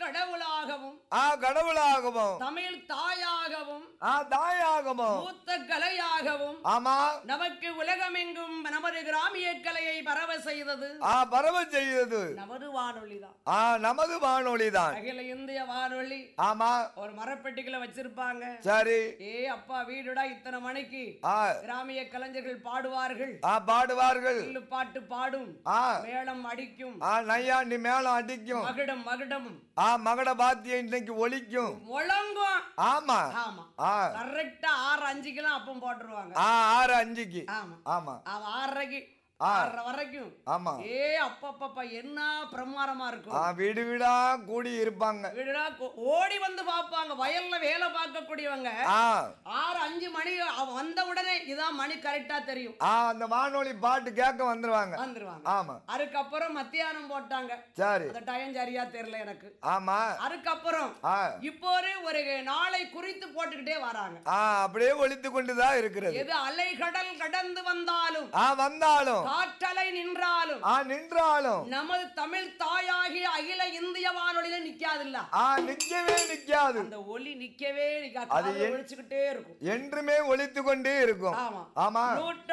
கடவுளாகவும் ஆ கடவுளாகவும் தமிழ் தாயாகவும் ஆ தாயாகவும் மூத்த கலையாகவும் ஆமா நமக்கு உலகமெங்கும் நமது கிராமிய கலையை பரவ செய்தது ஆ பரவ செய்தது நமது வானொலிதான் ஆ நமது வானொலிதான் அகில இந்திய வானொலி ஆமா ஒரு மரப்பெட்டிக்குள்ள வச்சிருப்பாங்க சரி ஏ அப்பா வீடுடா இத்தனை மணிக்கு ஆ கிராமிய கலைஞர்கள் பாடுவார்கள் ஆ பாடுவார்கள் வில்லு பாட்டு பாடும் ஆ மேளம் அடிக்கும் ஆ நையாண்டி மேளம் அடிக்கும் மகுடம் மகுடம் ஆ மகட பாத்தியம் இன்னைக்கு ஒலிக்கும் முழங்கும் ஆமா ஆமா ஆ கரெக்டா ஆறு அஞ்சுக்கெல்லாம் அப்பம் போட்டுருவாங்க ஆ ஆறு அஞ்சுக்கு ஆமா ஆமா அவன் ஆறரைக்கு ஆ. ஆறரை வரைக்கும் ஆமா ஏ அப்பப்பப்பா என்ன பிரமாதமா ஆ இருக்கும் வீடு வீடா கூடி இருப்பாங்க வீடுடா கொ- ஓடி வந்து பார்ப்பாங்க வயல்ல வேலை பார்க்கக்கூடியவங்க ஆ ஆறு அஞ்சு மணி அவ வந்த உடனே இதான் மணி கரெக்டா தெரியும் ஆ அந்த வானொலி பாட்டு கேட்க வந்துருவாங்க வந்துருவாங்க ஆமா அதுக்கப்புறம் மத்தியானம் போட்டாங்க சரி அந்த டைம் சரியா தெரியல எனக்கு ஆமா அதுக்கப்புறம் ஆ இப்போ ஒரு ஒரு நாளை குறித்து போட்டுக்கிட்டே வராங்க ஆ அப்படியே ஒலித்து கொண்டுதான் இருக்கிறது எது அலைகடல் கடந்து வந்தாலும் ஆ வந்தாலும் காற்றலை நின்றாலும் ஆ நின்றாலும் நமது தமிழ் தாயாகிய அகில இந்திய வானொலியில நிக்காதுல்ல ஆ நிக்கவே நிக்காது அந்த ஒலி நிக்கவே நிக்காது அது காதுல என்- ஒலிச்சுக்கிட்டே இருக்கும் என்றுமே ஒலித்து கொண்டே இருக்கும் ஆமா ஆமா நூற்று